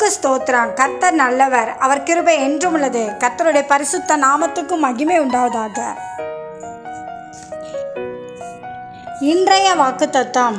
கர்த்தருக்கு ஸ்தோத்திரம் கர்த்தர் நல்லவர் அவர் கிருபை என்றும் உள்ளது கர்த்தருடைய பரிசுத்த நாமத்துக்கும் மகிமை உண்டாவதாக இன்றைய வாக்குத்தத்தம்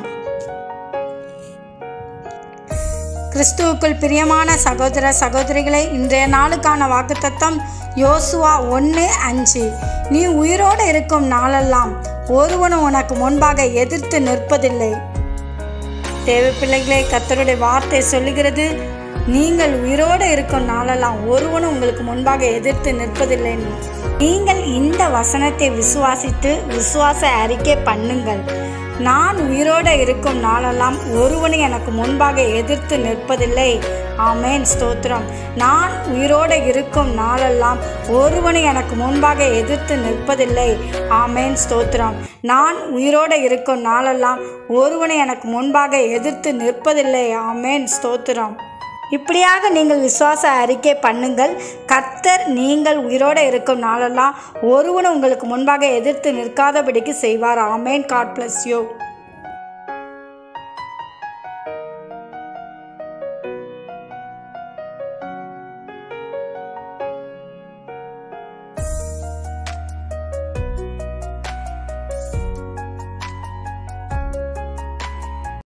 கிறிஸ்துவுக்குள் பிரியமான சகோதர சகோதரிகளே இன்றைய நாளுக்கான வாக்குத்தத்தம் யோசுவா ஒன்று அஞ்சு நீ உயிரோடு இருக்கும் நாளெல்லாம் ஒருவனும் உனக்கு முன்பாக எதிர்த்து நிற்பதில்லை தேவ பிள்ளைகளே கர்த்தருடைய வார்த்தை சொல்லுகிறது நீங்கள் உயிரோடு இருக்கும் நாளெல்லாம் ஒருவனும் உங்களுக்கு முன்பாக எதிர்த்து நிற்பதில்லை நீங்கள் இந்த வசனத்தை விசுவாசித்து விசுவாச அறிக்கை பண்ணுங்கள் நான் உயிரோடு இருக்கும் நாளெல்லாம் ஒருவனும் எனக்கு முன்பாக எதிர்த்து நிற்பதில்லை ஆமேன் ஸ்தோத்திரம் நான் உயிரோடு இருக்கும் நாளெல்லாம் ஒருவனும் எனக்கு முன்பாக எதிர்த்து நிற்பதில்லை ஆமேன் ஸ்தோத்திரம் நான் உயிரோடு இருக்கும் நாளெல்லாம் ஒருவனும் எனக்கு முன்பாக எதிர்த்து நிற்பதில்லை ஆமேன் ஸ்தோத்திரம் இப்படியாக நீங்கள் விசுவாச அறிக்கை பண்ணுங்கள் கர்த்தர் நீங்கள் உயிரோடு இருக்கும் நாளெல்லாம் ஒருவனும் உங்களுக்கு முன்பாக எதிர்த்து நிற்காதபடிக்கு செய்வார் ஆமேன் காட் பிளஸ் யூ